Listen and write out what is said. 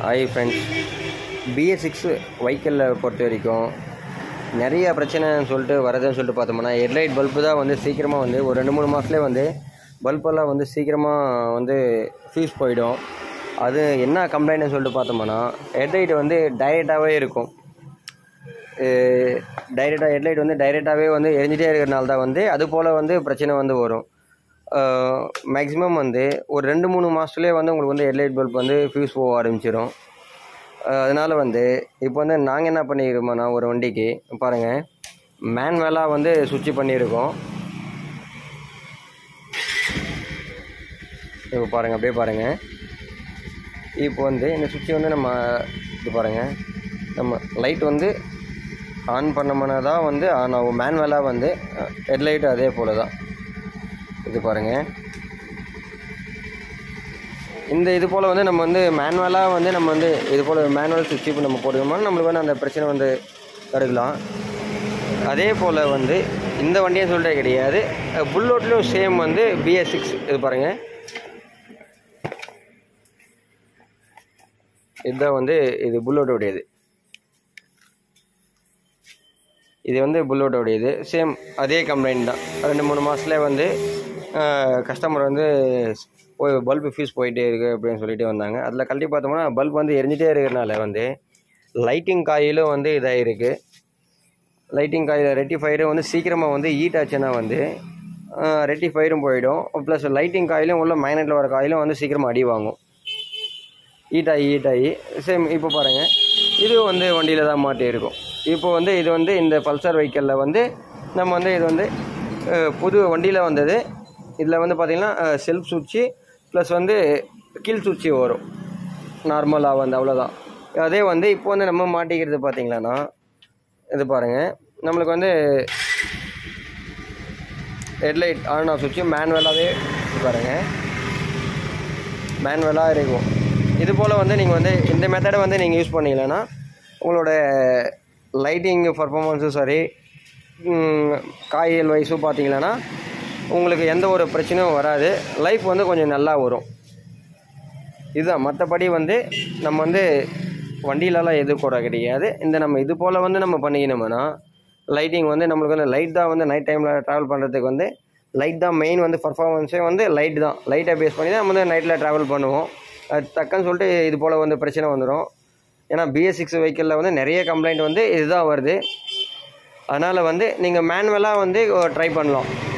hi friends BS six வெஹிக்கிளில் பொறுத்த வரைக்கும் நிறைய பிரச்சனைன்னு சொல்லிட்டு வரதுன்னு சொல்லிட்டு பார்த்தோம்னா ஹெட்லைட் பல்பு தான் வந்து சீக்கிரமாக வந்து ஒரு ரெண்டு மூணு மாதத்துலேயே வந்து பல்பெல்லாம் வந்து சீக்கிரமாக வந்து ஃபியூஸ் போயிடும் அது என்ன கம்ப்ளைண்ட்னு சொல்லிட்டு பார்த்தோம்னா ஹெட்லைட் வந்து டைரெக்டாகவே இருக்கும் டைரெக்டாக ஹெட்லைட் வந்து டைரெக்டாகவே வந்து எரிஞ்சிட்டே இருக்கிறனால தான் வந்து அது போல் வந்து பிரச்சனை வந்து வரும் மேக்ஸிமம் வந்து ஒரு ரெண்டு மூணு மாதத்துலேயே வந்து உங்களுக்கு வந்து ஹெட்லைட் பல்ப் வந்து ஃபியூஸ் போக ஆரம்பிச்சிடும் அதனால் வந்து இப்போ வந்து நாங்கள் என்ன பண்ணியிருக்கோம்னா ஒரு வண்டிக்கு பாருங்கள் மேன்வலாக வந்து சுவிட்ச் பண்ணியிருக்கோம் இப்போ பாருங்கள் அப்படியே பாருங்கள் இப்போ வந்து இந்த சுவிட்ச் வந்து நம்ம இது பாருங்கள் நம்ம லைட் வந்து ஆன் பண்ணோம்னா தான் வந்து ஆன் ஆகும் மேன்வலாக வந்து ஹெட்லைட் அதே போல் தான் இது பாருங்கள் இந்த இது போல் வந்து நம்ம வந்து மேனுவலாக வந்து நம்ம வந்து இது போல் மேனுவல் சுவிட்ச் இப்போ நம்ம போடுவோம்னா நம்மளுக்கு வந்து அந்த பிரச்சனை வந்து தடுக்கலாம் அதே போல் வந்து இந்த வண்டியும் சொல்லிட்டே கிடையாது புல்லோட்லேயும் சேம் வந்து பிஎஸ் சிக்ஸ் இது பாருங்கள் இதுதான் வந்து இது புல்லோட்டோடையது இது வந்து புல்லோட்டோடையது சேம் அதே கம்ப்ளைண்ட் தான் ரெண்டு மூணு மாதத்துல வந்து கஸ்டமர் வந்து போய் பல்பு ஃபியூஸ் போயிட்டே இருக்குது அப்படின்னு சொல்லிட்டு வந்தாங்க அதில் கழட்டி பார்த்தோம்னா பல்ப் வந்து எரிஞ்சிட்டே இருக்கிறனால வந்து லைட்டிங் காயிலும் வந்து இதாக இருக்குது லைட்டிங் காயில் ரெட்டிஃபயரும் வந்து சீக்கிரமாக வந்து ஹீட் ஆச்சுன்னா வந்து ரெட்டிஃபயரும் போயிடும் ப்ளஸ் லைட்டிங் காயிலும் உள்ள மேக்னெட்டில் வர காயிலும் வந்து சீக்கிரமாக அடி வாங்கும் ஹீட் ஆகி ஹீட் ஆகி சேம் இப்போ பாருங்கள் இது வந்து வண்டியில் தான் மாட்டி இருக்கும் இப்போ வந்து இது வந்து இந்த பல்சர் வெஹிக்கிளில் வந்து நம்ம வந்து இது வந்து புது வண்டியில் வந்தது இதில் வந்து பார்த்திங்கன்னா செல்ஃப் சுவிட்சு ப்ளஸ் வந்து கீழ் சுவிட்சு வரும் நார்மலாக வந்து அவ்வளோதான் அதே வந்து இப்போ வந்து நம்ம மாட்டிக்கிறது பார்த்திங்களான்னா இது பாருங்கள் நம்மளுக்கு வந்து ஹெட்லைட் ஆன் ஆஃப் சுவிட்சு மேனுவலாகவே பாருங்கள் மேனுவலாக இருக்கும் இது போல் வந்து நீங்கள் வந்து இந்த மெத்தடை வந்து நீங்கள் யூஸ் பண்ணீங்கன்னா உங்களோட லைட்டிங் பர்ஃபாமன்ஸும் சரி காயில் வைஸும் பார்த்தீங்கன்னா உங்களுக்கு எந்த ஒரு பிரச்சனையும் வராது லைஃப் வந்து கொஞ்சம் நல்லா வரும் இதுதான் மற்றபடி வந்து நம்ம வந்து வண்டியிலலாம் எது குறை கிடையாது இந்த நம்ம இது போல் வந்து நம்ம பண்ணிக்கணும்னா லைட்டிங் வந்து நம்மளுக்கு வந்து லைட் தான் வந்து நைட் டைமில் ட்ராவல் பண்ணுறதுக்கு வந்து லைட் தான் மெயின் வந்து பர்ஃபார்மன்ஸே வந்து லைட் தான் லைட்டை பேஸ் பண்ணி தான் நம்ம வந்து நைட்டில் ட்ராவல் பண்ணுவோம் அது டக்குன்னு சொல்லிட்டு இது போல் வந்து பிரச்சனை வந்துடும் ஏன்னா பிஎஸ் சிக்ஸ் வெஹிக்கிளில் வந்து நிறைய கம்ப்ளைண்ட் வந்து இதுதான் வருது அதனால் வந்து நீங்கள் மேனுவலாக வந்து ட்ரை பண்ணலாம்